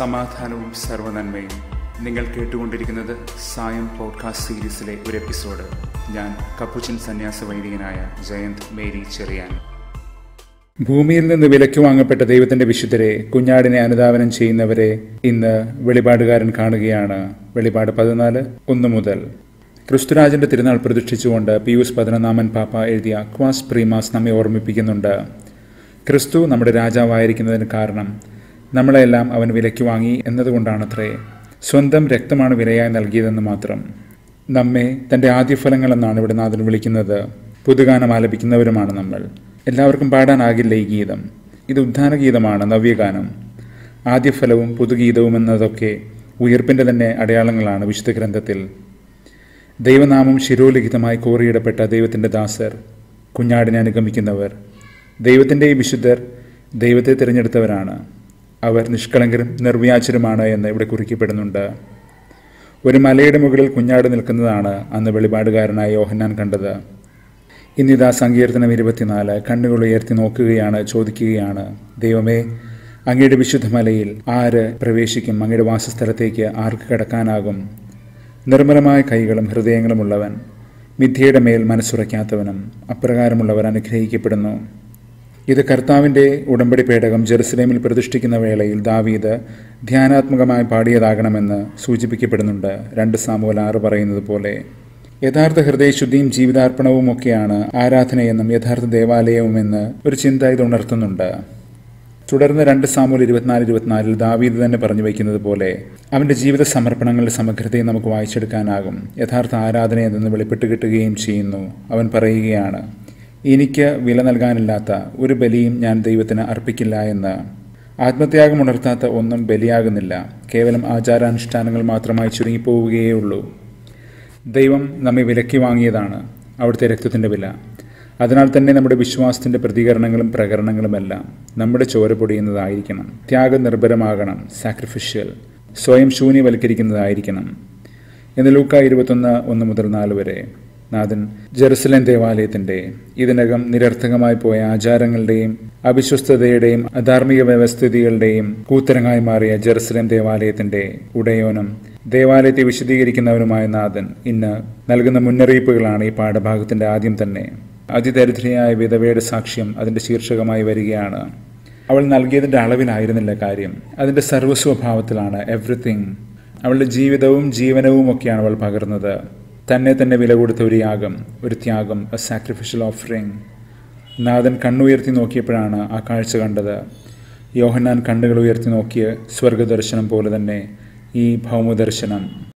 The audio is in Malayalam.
സമാധാനവും സർവനന്മയും നിങ്ങൾ കേട്ടുകൊണ്ടിരിക്കുന്നത് സായം പോഡ്കാസ്റ്റ് സീരീസിലെ ഒരു എപ്പിസോഡ് ഞാൻ കപ്പുച്ചൻ സന്യാസ വൈദികനായ ജയന്ത് മേരി ചെറിയാൻ ഭൂമിയിൽ നിന്ന് വിലയ്ക്ക് വാങ്ങപ്പെട്ട ദൈവത്തിന്റെ വിശുദ്ധരെ കുഞ്ഞാടിനെ അനുധാവനം ചെയ്യുന്നവരെ ഇന്ന് വെളിപാടുകാരൻ കാണുകയാണ് വെളിപാട് പതിനാല് ഒന്ന് മുതൽ ക്രിസ്തുരാജന്റെ തിരുനാൾ പ്രതിഷ്ഠിച്ചുകൊണ്ട് പിയൂസ് പതിനൊന്നാമൻ പാപ്പ എഴുതിയ ക്വാസ് പ്രീമാസ് നമ്മെ ഓർമ്മിപ്പിക്കുന്നുണ്ട് ക്രിസ്തു നമ്മുടെ രാജാവായിരിക്കുന്നതിന് കാരണം നമ്മളെല്ലാം അവൻ വിലയ്ക്ക് വാങ്ങി എന്നതുകൊണ്ടാണത്രേ സ്വന്തം രക്തമാണ് വിലയായി നൽകിയതെന്ന് മാത്രം നമ്മെ തന്റെ ആദ്യഫലങ്ങൾ എന്നാണ് ഇവിടെ നാഥൻ വിളിക്കുന്നത് പുതുഗാനം ആലപിക്കുന്നവരുമാണ് നമ്മൾ എല്ലാവർക്കും പാടാനാകില്ല ഈ ഗീതം ഇത് ഉദ്ധാന ഗീതമാണ് നവ്യഗാനം ആദ്യഫലവും പുതുഗീതവും എന്നതൊക്കെ ഉയർപ്പിന്റെ തന്നെ അടയാളങ്ങളാണ് വിശുദ്ധ ഗ്രന്ഥത്തിൽ ദൈവനാമം ശിരോലിഖിതമായി കോറിയിടപ്പെട്ട ദൈവത്തിന്റെ ദാസർ കുഞ്ഞാടിനെ അനുഗമിക്കുന്നവർ ദൈവത്തിന്റെ ഈ വിശുദ്ധർ ദൈവത്തെ തിരഞ്ഞെടുത്തവരാണ് അവർ നിഷ്കളങ്കരും നിർവ്യാചരുമാണ് എന്ന് ഇവിടെ കുറിക്കപ്പെടുന്നുണ്ട് ഒരു മലയുടെ മുകളിൽ കുഞ്ഞാട് നിൽക്കുന്നതാണ് അന്ന് വെളിപാടുകാരനായ യോഹന്നാൻ കണ്ടത് ഇന്നിതാ സങ്കീർത്തനം ഇരുപത്തിനാല് കണ്ണുകൾ ഉയർത്തി നോക്കുകയാണ് ചോദിക്കുകയാണ് ദൈവമേ അങ്ങയുടെ വിശുദ്ധ മലയിൽ ആര് പ്രവേശിക്കും അങ്ങയുടെ വാസസ്ഥലത്തേക്ക് ആർക്ക് കിടക്കാനാകും നിർമ്മലമായ കൈകളും ഹൃദയങ്ങളുമുള്ളവൻ മിഥ്യയുടെ മേൽ മനസ്സുറയ്ക്കാത്തവനും അപ്രകാരമുള്ളവർ അനുഗ്രഹിക്കപ്പെടുന്നു ഇത് കർത്താവിൻ്റെ ഉടമ്പടി പേടകം ജെറുസലേമിൽ പ്രതിഷ്ഠിക്കുന്ന വേളയിൽ ദാവീദ് ധ്യാനാത്മകമായി പാടിയതാകണമെന്ന് സൂചിപ്പിക്കപ്പെടുന്നുണ്ട് രണ്ട് സാമുവൽ ആറ് പറയുന്നത് പോലെ യഥാർത്ഥ ഹൃദയശുദ്ധിയും ജീവിതാർപ്പണവും ഒക്കെയാണ് ആരാധനയെന്നും യഥാർത്ഥ ദേവാലയവുമെന്ന് ഒരു ചിന്ത ഇത് ഉണർത്തുന്നുണ്ട് തുടർന്ന് രണ്ട് സാമൂൽ ഇരുപത്തിനാല് ഇരുപത്തിനാലിൽ ദാവീദ് തന്നെ പറഞ്ഞു വയ്ക്കുന്നത് പോലെ അവന്റെ ജീവിത സമർപ്പണങ്ങളുടെ സമഗ്രതയെ നമുക്ക് വായിച്ചെടുക്കാനാകും യഥാർത്ഥ ആരാധന എന്തെന്ന് വെളിപ്പെട്ട് കിട്ടുകയും ചെയ്യുന്നു അവൻ പറയുകയാണ് എനിക്ക് വില നൽകാനില്ലാത്ത ഒരു ബലിയും ഞാൻ ദൈവത്തിന് അർപ്പിക്കില്ല എന്ന് ആത്മത്യാഗം ഉണർത്താത്ത ഒന്നും ബലിയാകുന്നില്ല കേവലം ആചാരാനുഷ്ഠാനങ്ങൾ മാത്രമായി ചുരുങ്ങിപ്പോവുകയേ ദൈവം നമ്മെ വിലക്കി വാങ്ങിയതാണ് അവിടുത്തെ രക്തത്തിൻ്റെ വില അതിനാൽ തന്നെ നമ്മുടെ വിശ്വാസത്തിൻ്റെ പ്രതികരണങ്ങളും പ്രകരണങ്ങളുമെല്ലാം നമ്മുടെ ചോര പൊടിയുന്നതായിരിക്കണം ത്യാഗനിർഭരമാകണം സാക്രിഫിഷ്യൽ സ്വയം ശൂന്യവൽക്കരിക്കുന്നതായിരിക്കണം എന്ന് ലൂക്ക ഇരുപത്തൊന്ന് ഒന്ന് മുതൽ നാല് വരെ നാഥൻ ജെറുസലേം ദേവാലയത്തിന്റെ ഇതിനകം നിരർത്ഥകമായി പോയ ആചാരങ്ങളുടെയും അവിശ്വസ്തതയുടെയും അധാർമിക വ്യവസ്ഥിതികളുടെയും കൂത്തരങ്ങായി മാറിയ ജെറുസലേം ദേവാലയത്തിന്റെ ഉടയോനും ദേവാലയത്തെ വിശദീകരിക്കുന്നവനുമായ നാഥൻ ഇന്ന് നൽകുന്ന മുന്നറിയിപ്പുകളാണ് ഈ പാഠഭാഗത്തിന്റെ ആദ്യം തന്നെ അതിദരിദ്രയായ വിധവയുടെ സാക്ഷ്യം അതിന്റെ ശീർഷകമായി വരികയാണ് അവൾ നൽകിയതിന്റെ അളവിലായിരുന്നില്ല കാര്യം അതിന്റെ സർവ്വസ്വഭാവത്തിലാണ് എവ്രിതിങ് അവളുടെ ജീവിതവും ജീവനവും ഒക്കെയാണ് അവൾ പകർന്നത് തന്നെ തന്നെ വില കൊടുത്ത ഒരു യാഗം ഒരു ത്യാഗം എ സാക്രിഫിഷ്യൽ ഓഫറിംഗ് നാഥൻ കണ്ണുയർത്തി നോക്കിയപ്പോഴാണ് ആ കാഴ്ച കണ്ടത് യോഹന്നാൻ കണ്ണുകൾ ഉയർത്തി നോക്കിയ സ്വർഗദർശനം പോലെ തന്നെ ഈ ഭൗമദർശനം